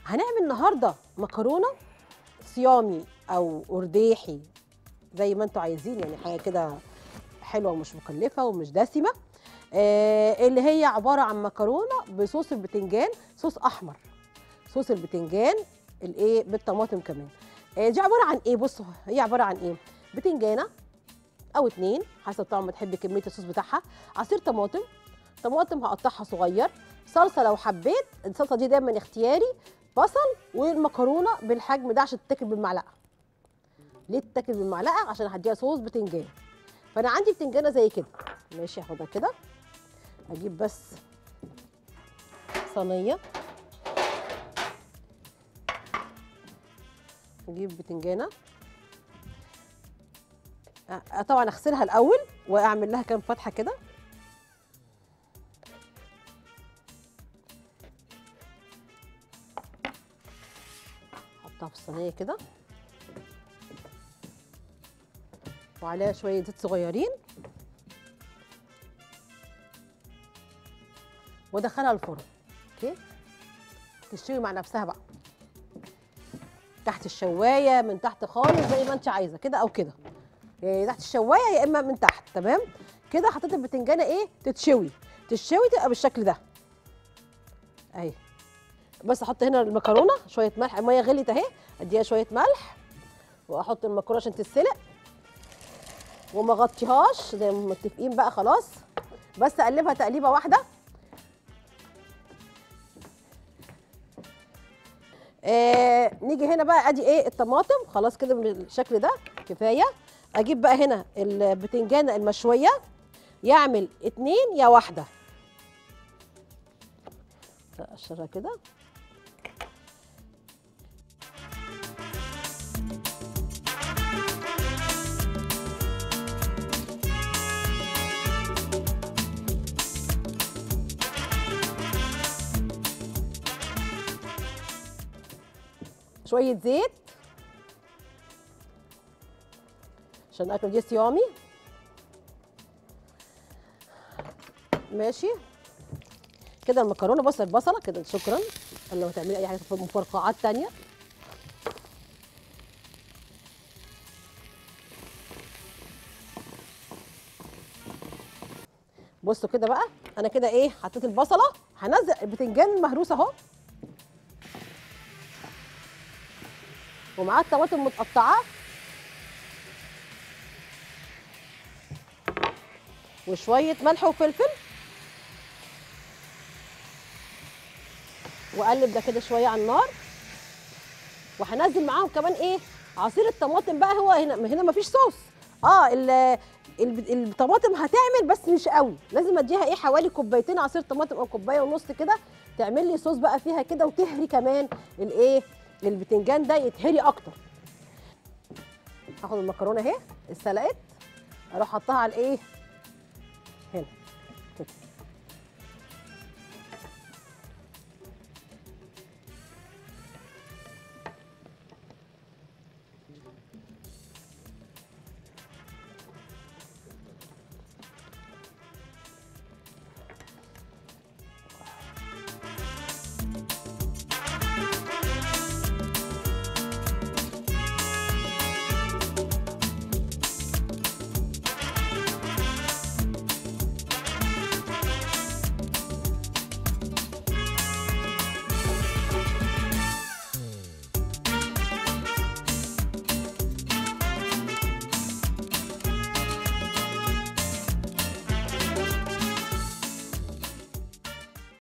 هنعمل النهارده مكرونه صيامي او ارداحي زي ما انتوا عايزين يعني حاجه كده حلوه ومش مكلفه ومش دسمه آه اللي هي عباره عن مكرونه بصوص البتنجان صوص احمر صوص البتنجان الايه بالطماطم كمان آه دي عباره عن ايه بصوا هي عباره عن ايه بتنجانه او اتنين حسب طبعا ما تحبي كميه الصوص بتاعها عصير طماطم طماطم هقطعها صغير صلصه لو حبيت الصلصه دي دايما اختياري بصل والمكرونه بالحجم ده عشان تتاكل بالمعلقه ليه تتاكل بالمعلقه عشان هديها صوص بتنجان فانا عندي بتنجانه زي كده ماشي هاخدها كده اجيب بس صينيه اجيب بتنجانه أ- طبعا اغسلها الاول واعمل لها كام فتحه كده احطها في الصينيه كده وعليها شويه زيت صغيرين وادخلها الفرن اوكي تشتوي مع نفسها بقى تحت الشوايه من تحت خالص زي ما انت عايزه كده او كده يعني تحت الشوايه يا اما من تحت تمام كده حطيت البتنجانه ايه تتشوي تتشوي تبقى بالشكل ده اهي بس احط هنا المكرونه شويه ملح الميه غليت اهي اديها شويه ملح واحط المكرونه عشان تتسلق وما اغطيهاش زي ما متفقين بقى خلاص بس اقلبها تقليبه واحده آه نيجي هنا بقى ادي ايه الطماطم خلاص كده بالشكل ده كفايه اجيب بقى هنا البتنجانه المشويه يعمل اتنين يا واحده اقشرها كده شويه زيت عشان الاكل دي صيامي ماشي كده المكرونه بص البصله كده شكرا لو تعملي اي حاجه في مفرقعات تانية بصوا كده بقى انا كده ايه حطيت البصله هنزل البتنجان المهروس اهو ومعاه الطماطم متقطعه وشويه ملح وفلفل واقلب ده كده شويه على النار وهنزل معاهم كمان ايه عصير الطماطم بقى هو هنا هنا مفيش صوص اه ال- ال- الطماطم هتعمل بس مش قوي لازم اديها ايه حوالي كوبايتين عصير طماطم او كوبايه ونص كده تعمل لي صوص بقى فيها كده وتهري كمان الايه البتنجان ده يتهري اكتر هاخد المكرونه اهي اتسلقت اروح حطها على الايه هنا كده